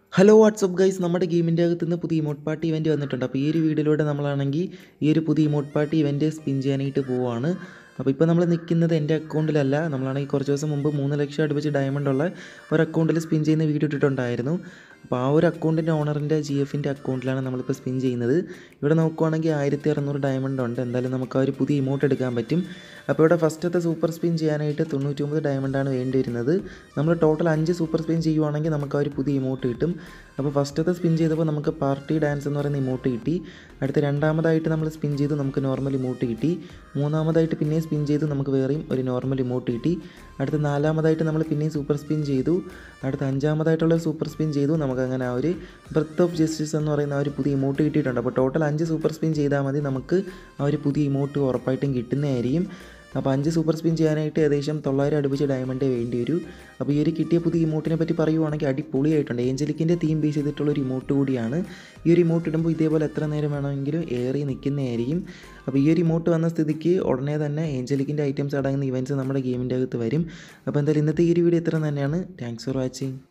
hello WhatsApp guys നമ്മുടെ ഗെയിമിൻ്റെ അകത്ത് നിന്ന് പുതിയ ഇമോട്ട് പാർട്ടി ഇവൻറ്റ് വന്നിട്ടുണ്ട് അപ്പോൾ ഈ ഒരു വീഡിയോയിലൂടെ നമ്മളാണെങ്കിൽ ഈ ഒരു പുതിയ ഇമോട്ട് പാർട്ടി ഇവൻറ്റ് സ്പിൻ ചെയ്യാനായിട്ട് പോവുകയാണ് അപ്പോൾ ഇപ്പോൾ നമ്മൾ നിൽക്കുന്നത് എൻ്റെ അക്കൗണ്ടിലല്ല നമ്മളാണെങ്കിൽ കുറച്ച് ദിവസം മുമ്പ് മൂന്ന് ലക്ഷം അടുപ്പിച്ച് ഡയമണ്ട് ഉള്ള ഒരു അക്കൗണ്ടിൽ സ്പിൻ ചെയ്യുന്ന വീഡിയോ ഇട്ടിട്ടുണ്ടായിരുന്നു അപ്പോൾ ആ ഒരു അക്കൗണ്ടിൻ്റെ ഓണറിൻ്റെ ജി എഫിൻ്റെ അക്കൗണ്ടിലാണ് നമ്മളിപ്പോൾ സ്പിൻ ചെയ്യുന്നത് ഇവിടെ നോക്കുവാണെങ്കിൽ ആയിരത്തി അറുന്നൂറ് ഡയമണ്ട് ഉണ്ട് എന്തായാലും നമുക്ക് ആ ഒരു പുതിയ ഇമോട്ട് എടുക്കാൻ പറ്റും അപ്പോൾ ഇവിടെ ഫസ്റ്റത്തെ സൂപ്പർ സ്പിൻ ചെയ്യാനായിട്ട് തൊണ്ണൂറ്റി ഒമ്പത് ഡയമണ്ടാണ് വേണ്ടി വരുന്നത് നമ്മൾ ടോട്ടൽ അഞ്ച് സൂപ്പർ സ്പിൻ ചെയ്യുവാണെങ്കിൽ നമുക്ക് ആ ഒരു പുതിയ ഇമോട്ട് കിട്ടും അപ്പോൾ ഫസ്റ്റത്തെ സ്പിൻ ചെയ്തപ്പോൾ നമുക്ക് പാർട്ടി ഡാൻസ് എന്ന് പറയുന്ന ഇമോട്ട് കിട്ടി അടുത്ത രണ്ടാമതായിട്ട് നമ്മൾ സ്പിൻ ചെയ്തു നമുക്ക് നോർമൽ ഇമോട്ട് കിട്ടി മൂന്നാമതായിട്ട് പിന്നെയും സ്പിൻ ചെയ്തു നമുക്ക് വേറെയും ഒരു നോർമൽ ഇമോട്ട് കിട്ടി അടുത്ത നാലാമതായിട്ട് നമ്മൾ പിന്നെയും സൂപ്പർ സ്പിൻ ചെയ്തു അടുത്ത അഞ്ചാമതായിട്ടുള്ള സൂപ്പർ സ്പിൻ ചെയ്തു നമുക്ക് അങ്ങനെ ആ ഒരു ബ്രത്ത് ഓഫ് ജസ്റ്റിസ് എന്ന് പറയുന്ന ആ ഒരു പുതിയ ഇമോട്ട് കിട്ടിയിട്ടുണ്ട് അപ്പോൾ ടോട്ടൽ അഞ്ച് സൂപ്പർ സ്പിൻ ചെയ്താൽ മതി നമുക്ക് ആ ഒരു പുതിയ ഇമോട്ട് ഉറപ്പായിട്ടും കിട്ടുന്നതായിരിക്കും അപ്പോൾ അഞ്ച് സൂപ്പർ സ്പിൻ ചെയ്യാനായിട്ട് ഏകദേശം തൊള്ളായിരം അടുപ്പിച്ച് ഡയമണ്ടേ വേണ്ടി വരും അപ്പോൾ ഈ ഒരു കിട്ടിയ പുതിയ ഇമോട്ടിനെ പറ്റി പറയുവാണെങ്കിൽ അടിപൊളിയായിട്ടുണ്ട് ഏഞ്ചലിക്കിൻ്റെ തീം ബേസ് ചെയ്തിട്ടുള്ള ഒരു ഇമോട്ട് കൂടിയാണ് ഈ ഒരു ഇമോട്ട് ഇടുമ്പോൾ ഇതേപോലെ എത്ര നേരം വേണമെങ്കിലും ഏറി നിൽക്കുന്നതായിരിക്കും അപ്പോൾ ഈ ഒരു ഇമോട്ട് വന്ന സ്ഥിതിക്ക് ഉടനെ തന്നെ ഏഞ്ചലിക്കിൻ്റെ ഐറ്റംസ് അടങ്ങുന്ന ഇവൻറ്റ്സ് നമ്മുടെ ഗെയിമിൻ്റെ അകത്ത് വരും അപ്പോൾ എന്തായാലും ഇന്നത്തെ ഈ ഒരു വീഡിയോ ഇത്ര തന്നെയാണ് താങ്ക്സ് ഫോർ വാച്ചിങ്